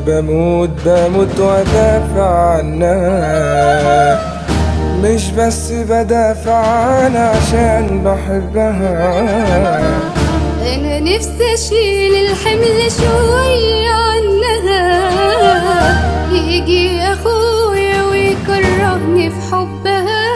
بموت بموت وادافع عنها مش بس بدافع عنها عشان بحبها انا نفسي اشيل الحمل شوية عنها يجي اخويا ويكرهني في حبها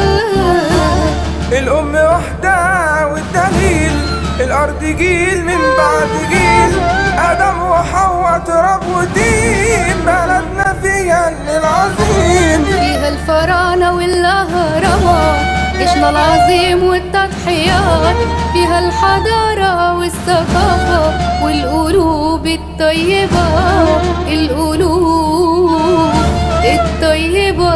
الأم وحدها والدليل الأرض جيل من بعد جيل آدم وحواء تراب ودين بلدنا فيها العظيم فيها الفراعنة والأهرامات جيشنا العظيم والتضحيات فيها الحضارة والثقافة والقلوب الطيبة القلوب الطيبة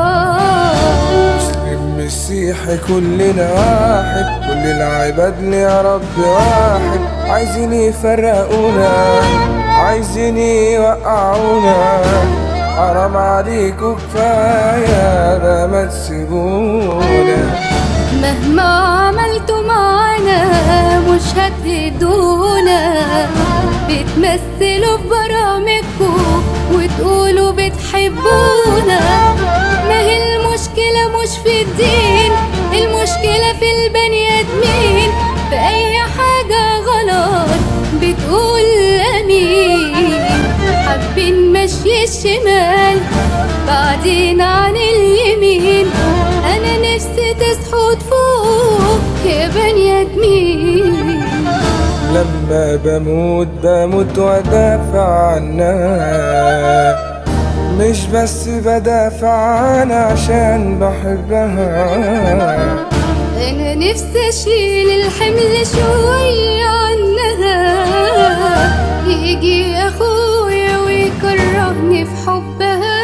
مسلم مسيحي كلنا واحد كل العباد يا رب واحد عايزين يفرقونا عايزين يوقعونا حرام عليكوا كفاية ده ما تسيبونا مهما عملتوا معانا مش هتهدونا بتمثلوا في برامجكم وتقولوا بتحبونا ما هي المشكلة مش في الدين المشكلة في البني آدمين في أي حاجة غلط بتقول أمين حابين مشي الشمال بعدين عن اليمين أنا نفسي تصحوا تفوق يا بني آدمين لما بموت بموت وادافع عنها مش بس بدافع عنها عشان بحبها أنا نفسي أشيل الحمل شوية عنها يجي أخويا ويكرهني في حبها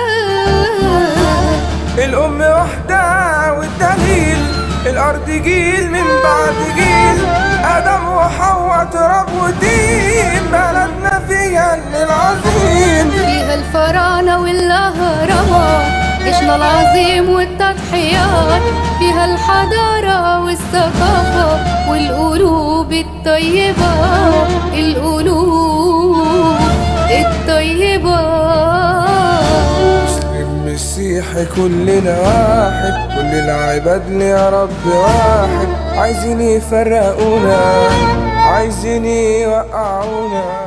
الأم وحدها والدليل الأرض جيل من بعد جيل آدم وحواء تراب ودين بلدنا فيها العظيم فيها الفراعنة والأهرامات جيشنا العظيم والتضحيات فيها الحضارة والثقافة والقلوب الطيبة القلوب الطيبة مسلم مسيحي كلنا واحد كل العباد يا رب واحد عايزين يفرقونا عايزين يوقعونا